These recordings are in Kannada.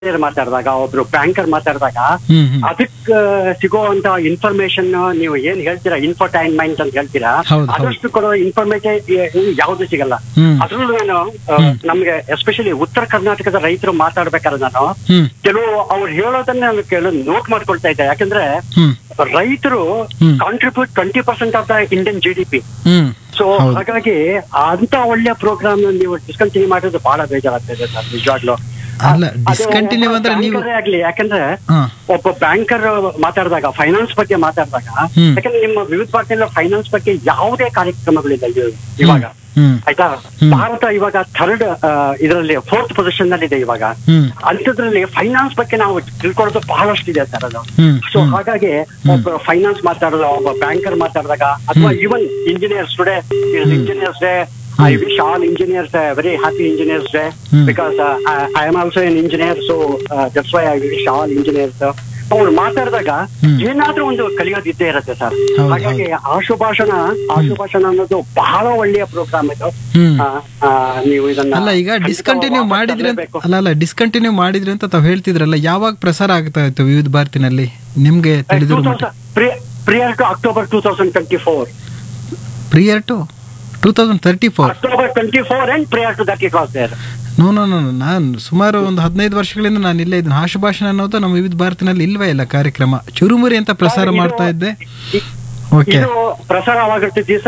ಇಂಜಿನಿಯರ್ ಮಾತಾಡಿದಾಗ ಒಬ್ರು ಬ್ಯಾಂಕರ್ ಮಾತಾಡಿದಾಗ ಹ್ಮ್ ಹ್ಮ್ ಅದಕ್ ಸಿಗೋವಂತ ಇನ್ಫಾರ್ಮೇಶನ್ ನೀವು ಏನ್ ಹೇಳ್ತೀರಾ ಇನ್ಫರ್ಟೈನ್ಮೆಂಟ್ ಅಂತ ಹೇಳ್ತೀರಾ ಹೌದು, ಹೌದು. ಅದಷ್ಟು ಕೊಡೋ ಇನ್ಫಾರ್ಮೇಶನ್ ಯಾವ್ದು ಸಿಗಲ್ಲ ಹ್ಮ್. ಅದ್ರಲ್ಲೂ ನಾನು ಆ, ನಮ್ಗೆ ಎಸ್ಪೆಷಲಿ ಉತ್ತರ ಕರ್ನಾಟಕದ ರೈತರು ಮಾತಾಡ್ಬೇಕಾದ್ರೆ ನಾನು ಹ್ಮ್ ಕೆಲವು ಅವ್ರು ಹೇಳೋದನ್ನ ನಾನು ಕೇಳೋ ನೋಟ್ ಮಾಡ್ಕೊಳ್ತಾ ಇದ್ದೆ ಯಾಕಂದ್ರೆ ಹ್ಮ್ ರೈತರು hmm. Contribute twenty percent of the Indian G D P hmm so ಹೌದು. ಹಾಗಾಗಿ ಅಂತ ಒಳ್ಳೆ ಪ್ರೋಗ್ರಾಮ್ ನೀವು ಡಿಸ್ಕಂಟಿನ್ಯೂ ಮಾಡೋದು ಬಹಳ ಬೇಜಾರಾಗ್ತದೆ ಸರ್ ನಿಜವಾಗ್ಲು ಅಲ್ಲ, ಅದು discontinue ಒಬ್ಬ ಅಂದ್ರೆ ನೀವು- banker ಆಗ್ಲಿ ಯಾಕಂದ್ರೆ ಹಾ ಒಬ್ಬ ಬ್ಯಾಂಕರ್ ಮಾತಾಡಿದಾಗ ಫೈನಾನ್ಸ್ ಬಗ್ಗೆ ಮಾತಾಡಿದಾಗ ಹ್ಮ್. ಯಾಕಂದ್ರೆ ನಿಮ್ಮ ವಿವಿಧ ಭಾರತೀಯ ಫೈನಾನ್ಸ್ ಬಗ್ಗೆ ಯಾವುದೇ ಕಾರ್ಯಕ್ರಮಗಳಿಲ್ಲ ಇವ- ಇವಾಗ ಹ್ಮ್ ಆಯ್ತಾ ಹ್ಮ್. ಭಾರತ ಇವಾಗ ಥರ್ಡ್ ಇದರಲ್ಲಿ ಫೋರ್ತ್ ಪೊಸಿಷನ್ ನಲ್ಲಿ ಇದೆ ಇವಾಗ ಹ್ಮ್ ಅಂಥದ್ರಲ್ಲಿ ಫೈನಾನ್ಸ್ ಬಗ್ಗೆ ನಾವು ತಿಳ್ಕೊಳ್ಳೋದು ಬಹಳಷ್ಟು ಇದೆ ಸರ್ ಅದು ಹ್ಮ್ ಸೊ ಹ್ಮ್. ಹಾಗಾಗಿ ಒಬ್ಬ ಫೈನಾನ್ಸ್ ಮಾತಾಡೋದು ಒಬ್ಬ ಬ್ಯಾಂಕರ್ ಮಾತಾಡಿದಾಗ ಅಥವಾ even engineers today engineers day I wish all engineers very happy engineers day hmm. Because I am also an engineer so that's why I wish all engineers ಅವ್ರು ಮಾತಾಡಿದಾಗ ಹ್ಮ್. ಏನಾದ್ರೂ ಒಂದು ಕಲಿಯೋದಿದ್ದೇ ಇರುತ್ತೆ ಸರ್ ಹೌದು, ಹಾಗಾಗಿ ಆಶುಭಾಷಣ ಆಶುಭಾಷಣ ಅನ್ನೋದು ಬಹಳ ಒಳ್ಳೆಯ ಪ್ರೋಗ್ರಾಮ್ ಇದು ಹ್ಮ್. ಆ, ಆ, ನೀವು ಇದನ್ನ ಅಲ್ಲ ಈಗ ಖಂಡಿತ ಡಿಸ್ಕಂಟಿನ್ಯೂ ವಾಪಸ್ ಮಾಡಿದ್ರಿ ಅಂತ ತರ್ಲೇಬೇಕು. ಅಲ್ಲ ಅಲ್ಲ ಡಿಸ್ಕಂಟಿನ್ಯೂ ಮಾಡಿದ್ರಿ ಅಂತ ತಾವು ಹೇಳ್ತಿದ್ರಲ್ಲ ಯಾವಾಗ ಪ್ರಸಾರ ಆಗ್ತಾ ಇತ್ತು ವಿವಿಧ ಭಾರತಿನಲ್ಲಿ ನಿಮ್ಗೆ ತಿಳಿದಿರೋ ಮಟ್ಟ prior to October two thousand twenty four prior to two thousand thirty four October twenty four and prior to that it was there no no no ನಾನು ಸುಮಾರು ಒಂದು ಹದಿನೈದು ವರ್ಷಗಳಿಂದ ನಾನು ಇಲ್ಲೇ ಇದ್ದೀನಿ ಆಶುಭಾಷಣ ಅನ್ನೋದು ನಮ್ಮ ವಿವಿಧ ಭಾರತಿನಲ್ಲಿ ಇಲ್ವೇ ಇಲ್ಲ ಕಾರ್ಯಕ್ರಮ ಚುರುಮುರಿ ಅಂತ ಪ್ರಸಾರ ಮಾಡ್ತಾ ಇದ್ದೆ ಓಕೆ ಇದು ಪ್ರಸಾರವಾಗಿರ್ತಿದ್ದ ದಿವಸ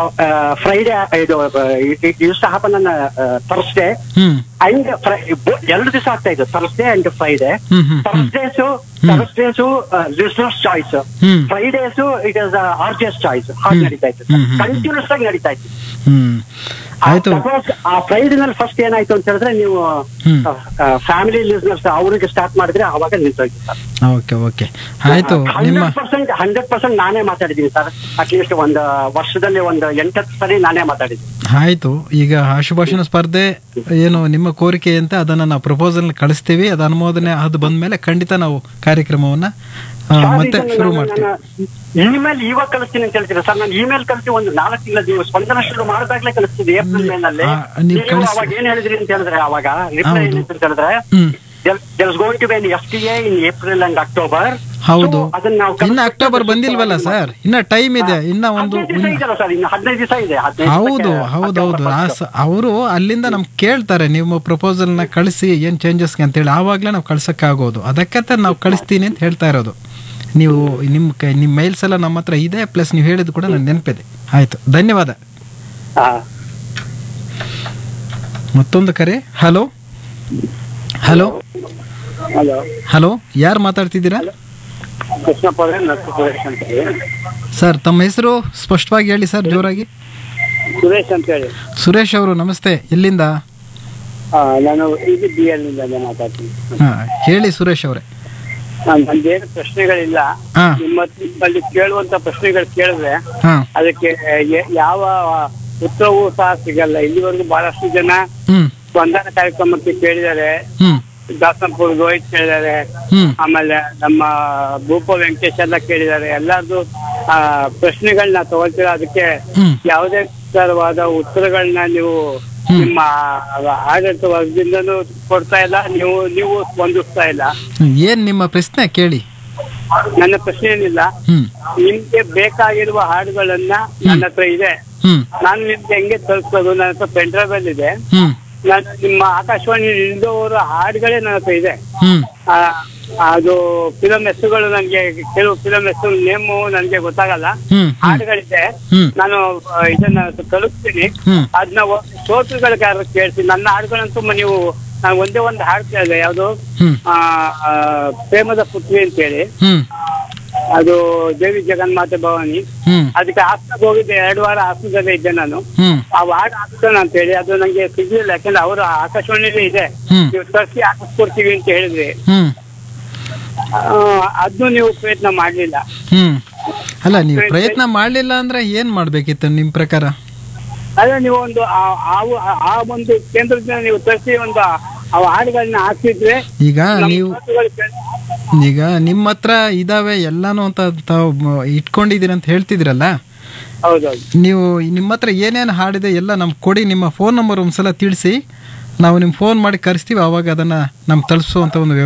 ಫ್ರೈಡೆ ಇದು use happen on Thursday hmm and ಎರಡು ದಿವಸ ಆಗ್ತಾ ಇದ್ದು Thursday and Friday hmm hmm hmm Thursdays Thursdays listeners choice hmm. Fridays it is R G S choice ಹಾಗೆ ನಡೀತಾ ಇತ್ತು ಹ್ಮ್, ಹ್ಮ್, ಹ್ಮ್. ಕಂಟಿನ್ಯೂಸ್ ಆಗಿ ನಡೀತಾ ಇತ್ತು ಹ್ಮ್ ಆಯ್ತು ಆ- suppose ಆ ಫ್ರೈಡಿನಲ್ಲಿ ಫಸ್ಟ್ ಏನಾಯ್ತು ಅಂತ ಹೇಳಿದ್ರೆ ನೀವು ಹ್ಮ್. ಫ್ಯಾಮಿಲಿ ಲಿಸ್ನರ್ಸ್ ಅವರಿಗೆ ಸ್ಟಾರ್ಟ್ ಮಾಡಿದ್ರೆ ಅವಾಗ ನಿಂತೋಯ್ತು ಸರ್ ಓಕೆ ಓಕೆ ಆಯ್ತು ನಿಮ್ಮ ಹಂಡ್ರೆಡ್ ಪರ್ಸೆಂಟ್ ಹಂಡ್ರೆಡ್ ಪರ್ಸೆಂಟ್ ನಾನೇ ಮಾತಾಡಿದ್ದೀನಿ ಸರ್ ಅಟ್ಲೀಸ್ಟ್ ಒಂದು ವರ್ಷದಲ್ಲಿ ಒಂದು ಎಂಟತ್ತು ಸರಿ ನಾನೇ ಮಾತಾಡಿದ್ದೀನಿ ಆಯ್ತು ಈಗ ಆಶುಭಾಷಣ ಸ್ಪರ್ಧೆ ಏನು ನಿಮ್ಮ ಕೋರಿಕೆ ಅಂತ ಅದನ್ನ ನಾವು ಪ್ರಪೋಸಲ್ ಕಳಿಸ್ತೀವಿ ಅದು ಅನುಮೋದನೆ ಅದು ಬಂದ್ಮೇಲೆ ಖಂಡಿತ ನಾವು ಕಾರ್ಯಕ್ರಮವನ್ನ ಆ, ಮತ್ತೆ ಶುರು ಮಾಡ್ತೀವಿ ಇಮೇಲ್ ಇವಾಗ ಕಳಿಸ್ತೀನಿ ಅಂತ ಹೇಳ್ತೀರಾ ಸರ್ ನಾನು ಇಮೇಲ್ ಕಳಿಸಿ ಒಂದು ನಾಲ್ಕು ತಿಂಗಳ ನೀವು ಸ್ಪಂದನ ಶುರು ಮಾಡಿದಾಗ್ಲೇ ಕಳಿಸ್ತೀನಿ ಏಪ್ರಿಲ್ ಮೇ ನಲ್ಲಿ ಆ, ನೀವು ನೀವು ಕಳಿಸಿ. ಅವಾಗ ಏನ್ ಹೇಳಿದ್ರಿ ಅಂತ ಹೇಳಿದ್ರೆ ಅವಾಗ ರಿಪ್ಲೈ ಹೌದು. ಏನಿತ್ತು ಅಂತ ಹೇಳಿದ್ರೆ hmm there is going to be N F T A in April and October ಹೌದು ಅದನ್ನ ನಾವು ಇನ್ನ ಅಕ್ಟೋಬರ್ ಬಂದಿಲ್ವಲ್ಲ ಸರ್ ಇನ್ನ ಟೈಮ್ ಇದೆ ಇನ್ನ ಒಂದು ಹದಿನೈದು ದಿವಸ ಇದೆಯಲ್ಲ ಸರ್ ಇನ್ನು ಹದಿನೈದು ದಿವಸ ಇದೆ ಹದಿನೈದು ಹೌದು ದಿವಸಕ್ಕೆ ಹೌದೌದು ಅಕ್ಟೋಬರ್ first. ಅವರು ಅಲ್ಲಿಂದ ನಮ್ಗೆ ಕೇಳ್ತಾರೆ ನಿಮ್ಮ ಪ್ರಪೋಸಲ್ನ ಕಳಿಸಿ ಏನು ಚೇಂಜಸ್ಗೆ ಅಂತೇಳಿ ಆವಾಗಲೇ ನಾವು ಕಳ್ಸೋಕ್ಕಾಗೋದು ಅದಕ್ಕಂತ ನಾವು ಕಳಿಸ್ತೀನಿ ಅಂತ ಹೇಳ್ತಾ ಇರೋದು ನೀವು ನಿಮ್ಮ ಕೈ ನಿಮ್ಮ ಮೈಲ್ಸ್ ಎಲ್ಲ ನಮ್ಮ ಹತ್ರ ಇದೆ ಪ್ಲಸ್ ನೀವು ಹೇಳಿದ್ದು ಕೂಡ ನನಗೆ ನೆನಪಿದೆ ಆಯಿತು ಧನ್ಯವಾದ ಹಾ. ಮತ್ತೊಂದು ಕರೆ ಹಲೋ ಹಲೋ ಹಲೋ ಹಲೋ ಯಾರು ಮಾತಾಡ್ತಿದ್ದೀರಾ ಕೃಷ್ಣಪ್ಪ ಅವರೇ ನರ್ಸು ಸುರೇಶ್ ಅಂತ ಹೇಳಿ ಸರ್ ತಮ್ಮ ಹೆಸರು ಸ್ಪಷ್ಟವಾಗಿ ಹೇಳಿ ಸರ್ ಜೋರಾಗಿ ಸುರೇಶ್ ಅಂತ ಹೇಳಿ ಸುರೇಶ್ ಅವರು ನಮಸ್ತೆ ಎಲ್ಲಿಂದ ಆ, ನಾನು ಇದು ಬಿ ಎಲ್ ನಿಂದ ಮಾತಾಡ್ತೀನಿ ಹಾಂ ಹೇಳಿ ಸುರೇಶ್ ಅವರೇ ನಂದೇನು ಪ್ರಶ್ನೆಗಳಿಲ್ಲ ಹಾಂ ನಿಮ್ಮ ನಿಮ್ಮಲ್ಲಿ ಕೇಳುವಂತ ಪ್ರಶ್ನೆಗಳು ಕೇಳಿದ್ರೆ ಹಾಂ ಅದಕ್ಕೆ ಯ- ಯಾವ ಉತ್ತರವೂ ಸಹ ಸಿಗಲ್ಲ ಇಲ್ಲಿವರೆಗೂ ಬಹಳಷ್ಟು ಜನ ಹ್ಞೂ ಸ್ಪಂದನ ಕಾರ್ಯಕ್ರಮಕ್ಕೆ ಕೇಳಿದ್ದಾರೆ ಹ್ಞೂ ದಾಸನಪುರ ರೋಹಿತ್ ಕೇಳಿದ್ದಾರೆ ಹ್ಞೂ ಆಮೇಲೆ ನಮ್ಮ ಭೂಪ ವೆಂಕಟೇಶ್ ಎಲ್ಲ ಕೇಳಿದ್ದಾರೆ ಎಲ್ಲಾರ್ದು ಆ ಪ್ರಶ್ನೆಗಳನ್ನ ತಗೊಳ್ತೀರಾ ಅದಕ್ಕೆ ಹ್ಮ್. ಯಾವುದೇ ತರವಾದ ಉತ್ತರಗಳನ್ನ ನೀವು ನಿಮ್ಮ ಆಡಳಿತ ವರ್ಗದಿಂದನೂ ಕೊಡ್ತಾ ಇಲ್ಲ ನೀವು ನೀವು ಸ್ಪಂದಿಸ್ತಾ ಇಲ್ಲ ಏನು ನಿಮ್ಮ ಪ್ರಶ್ನೆ ಕೇಳಿ ನನ್ನ ಪ್ರಶ್ನೆ ಏನಿಲ್ಲ ಹ್ಞೂ ನಿಮ್ಗೆ ಬೇಕಾಗಿರುವ ಹಾಡುಗಳನ್ನ ನನ್ನ ಹತ್ರ ಇದೆ ಹ್ಞೂ ನಾನು ನಿಮ್ಗೆ ಹೆಂಗೆ ತಲುಪಿಸೋದು ನನ್ನ ಹತ್ರ ಪೆಂಡ್ರೈವ್ ಇದೆ ಹ್ಞೂ ನಾನು ನಿಮ್ಮ ಆಕಾಶವಾಣಿ ಇಳಿದವರ ಹಾಡುಗಳೇ ನನ್ನ ಹತ್ರ ಇದೆ ಹ್ಞೂ ಆ, ಅದು ಫಿಲಂ ಹೆಸರುಗಳು ನನಗೆ ಕೆಲವು ಫಿಲಂ ಹೆಸರು ನೇಮು ನನಗೆ ಗೊತ್ತಾಗಲ್ಲ ಹ್ಞೂ ಹಾಡುಗಳಿದೆ ಹ್ಞೂ ನಾನು ಆ, ಇದನ್ನ ತಲುಪಿಸ್ತೀನಿ ಹ್ಮ್. ಅದನ್ನ ಶ್ರೋತೃಗಳಿಗೆ ಯಾರು ಕೇಳ್ತೀನಿ ನನ್ನ ಹಾಡುಗಳಂತೂ ಮ- ನೀವು ನಾನು ಒಂದೇ ಒಂದು ಹಾಡು ಕೇಳಿದೆ ಯಾವುದು ಹ್ಞೂ ಆ, ಆ, ಪ್ರೇಮದ ಪುತ್ರಿ ಅಂತೇಳಿ ಹ್ಞೂ ಅದು ದೇವಿ ಜಗನ್ಮಾತೆ ಭವಾನಿ ಹ್ಞೂ ಅದಕ್ಕೆ ಹಾಸನಕ್ಕೆ ಹೋಗಿದ್ದೆ ಎರಡು ವಾರ ಹಾಸನದಲ್ಲೇ ಇದ್ದೆ ನಾನು ಹ್ಞೂ ಆ ಹಾಡು ಹಾಕ್ಸೋಣ ಅಂತ ಹೇಳಿ ಅದು ನಂಗೆ ಸಿಗ್ಲಿಲ್ಲ ಯಾಕಂದ್ರೆ ಅವರು ಆಕಾಶವಾಣಿಲೇ ಇದೆ ಹ್ಮ್. ನೀವು ತರಿಸಿ ಹಾಕಿಸ್ಕೊಡ್ತೀವಿ ಅಂತ ಹೇಳಿದ್ರಿ ಹ್ಞೂ ಅದನ್ನು ನೀವು ಪ್ರಯತ್ನ ಮಾಡ್ಲಿಲ್ಲ ಹ್ಞೂ ಅಲ್ಲ ನೀವು ಪ್ರಯತ್ನ ಮಾಡಲಿಲ್ಲ ಅಂದ್ರೆ ಏನು ಮಾಡಬೇಕಿತ್ತು ನಿಮ್ಮ ಪ್ರಕಾರ ಅದೇ ನೀವು ಒಂದು ಆ- ಆ- ಆ- ಆ ಒಂದು ಕೇಂದ್ರದಿಂದ ನೀವು ತರಿಸಿ ಒಂದು ಆ ಹಾಡುಗಳನ್ನ ಹಾಕ್ಸಿದ್ರೆ ಈಗ ನಮ್ಮ ನೀವು ಮಾತುಗಳು ಕೇಳ್- ಈಗ ನಿಮ್ಮ ಹತ್ರ ಇದಾವೆ ಎಲ್ಲಾನು ಅಂತ ತಾವು ಮ- ಇಟ್ಕೊಂಡಿದ್ದೀರಿ ಅಂತ ಹೇಳ್ತಿದ್ದೀರಲ್ಲ ಹೌದೌದು ನೀವು ನಿಮ್ಮ ಹತ್ರ ಏನೇನು ಹಾಡಿದೆ ಎಲ್ಲ ನಮ್ಗೆ ಕೊಡಿ ನಿಮ್ಮ ಫೋನ್ ನಂಬರ್ ಒಂದ್ಸಲ ತಿಳಿಸಿ ನಾವು ನಿಮ್ಗೆ ಫೋನ್ ಮಾಡಿ ಕರೆಸ್ತೀವಿ ಆವಾಗ ಅದನ್ನು ನಮ್ಗೆ ತಲುಪಿಸುವಂಥ ಒಂದು